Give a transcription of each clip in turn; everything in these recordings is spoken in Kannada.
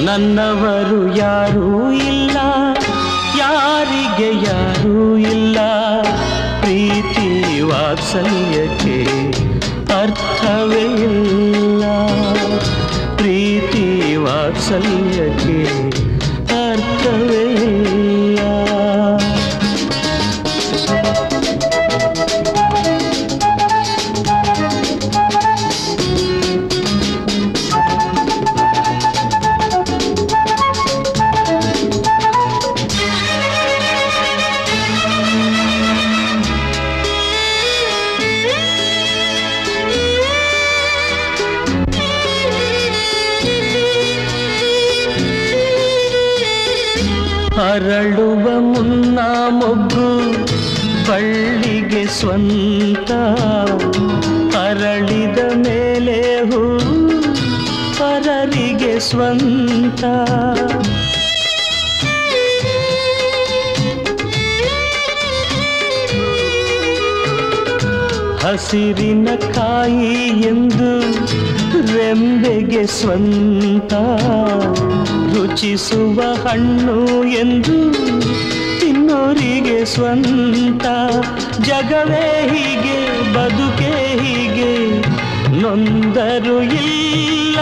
ನನ್ನವರು ಯಾರೂ ಇಲ್ಲ ಯಾರಿಗೆ ಯಾರೂ ಇಲ್ಲ ಪ್ರೀತಿ ವಾತ್ಸಲ್ಯಕ್ಕೆ ಅರ್ಥವೇ ಇಲ್ಲ ಪ್ರೀತಿ ವಾತ್ಸಲ್ಯಕ್ಕೆ ಅರ್ಥವೇ ಇಲ್ಲ ಅರಳುವ ಮುನ್ನ ಮೊಗ್ಗು ಬಳ್ಳಿಗೆ ಸ್ವಂತ ಅರಳಿದ ಮೇಲೆ ಹೂ ಪರರಿಗೆ ಸ್ವಂತ ಹಸಿರಿನ ಕಾಯಿ ಎಂದು ರೆಂಬೆಗೆ ಸ್ವಂತ ರುಚಿಸುವ ಹಣ್ಣು ಎಂದು ತಿನ್ನೋರಿಗೆ ಸ್ವಂತ ಜಗವೇ ಹೀಗೆ ಬದುಕೆ ಹೀಗೆ ನೊಂದರು ಇಲ್ಲ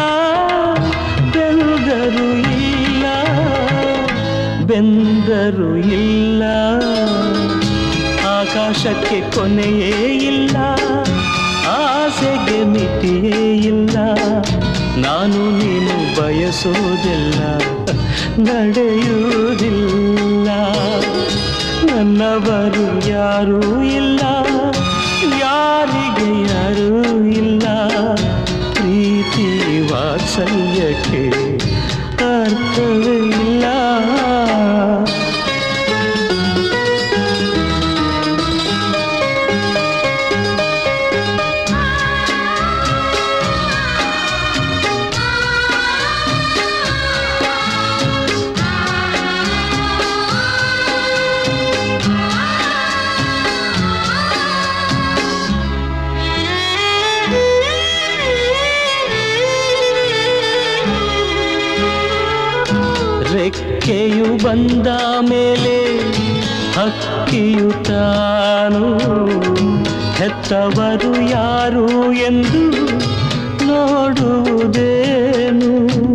ಬೆಂದರು ಇಲ್ಲ ಬೆಂದರು ಇಲ್ಲ ಆಕಾಶಕ್ಕೆ ಕೊನೆಯೇ ಇಲ್ಲ ಆಸೆಗೆ ಮಿತಿಯೇ ಇಲ್ಲ ನಾನು ನೀನು ಬಯಸೋದಿಲ್ಲ ನಡೆಯುವುದಿಲ್ಲ ನನ್ನವರು ಯಾರೂ ಇಲ್ಲ ಯಾರಿಗೆ ಯಾರೂ ಇಲ್ಲ ಪ್ರೀತಿ ವಾತ್ಸಲ್ಯಕ್ಕೆ ಅರ್ಥವೇ ಇಲ್ಲ ರೆಕ್ಕೆಯು ಬಂದ ಮೇಲೆ ಹಕ್ಕಿಯು ತಾನು ಹೆತ್ತವರು ಯಾರು ಎಂದು ನೋಡುವುದೇನು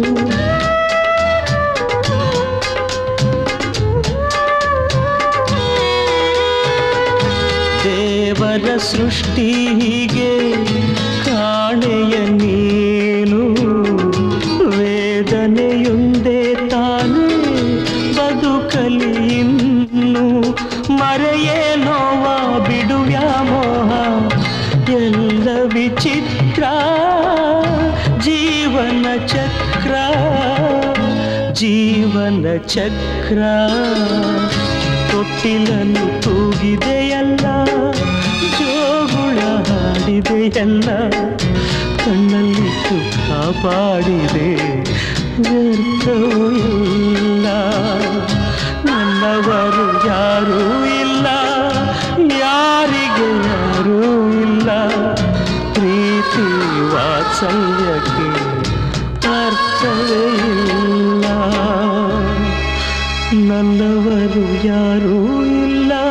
ದೇವರ ಸೃಷ್ಟಿ ಹೀಗೆ ಕಾಣೆಯ ನೀನು ವೇದನೆಯುಂದೇ ತಾನೇ ಬದುಕಲಿ ಇನ್ನು ಮರೆಯೇ ನೋವ ಬಿಡುವ್ಯಾ ಮೋಹ ಎಲ್ಲ ವಿಚಿತ್ರ ಜೀವನ ಚಕ್ರ ಜೀವನ ಚಕ್ರ ತೊಟ್ಟಿಲನ್ನು ತೂಗಿದೆಯಲ್ಲ ಜೋಗುಳ ಹಾಡಿದೆಯಲ್ಲ ಕಣ್ಣಲ್ಲಿಟ್ಟು ಕಾಪಾಡಿದೆ ವ್ಯರ್ಥವೂ ಇಲ್ಲ ನನ್ನವರು ಯಾರೂ ಇಲ್ಲ ಯಾರಿಗೆ ಯಾರೂ ಇಲ್ಲ ಪ್ರೀತಿ ವಾತ್ಸಲ್ಯಕ್ಕೆ ಅರ್ಥವೇ ಇಲ್ಲ ನನ್ನವರು ಯಾರೂ ಇಲ್ಲ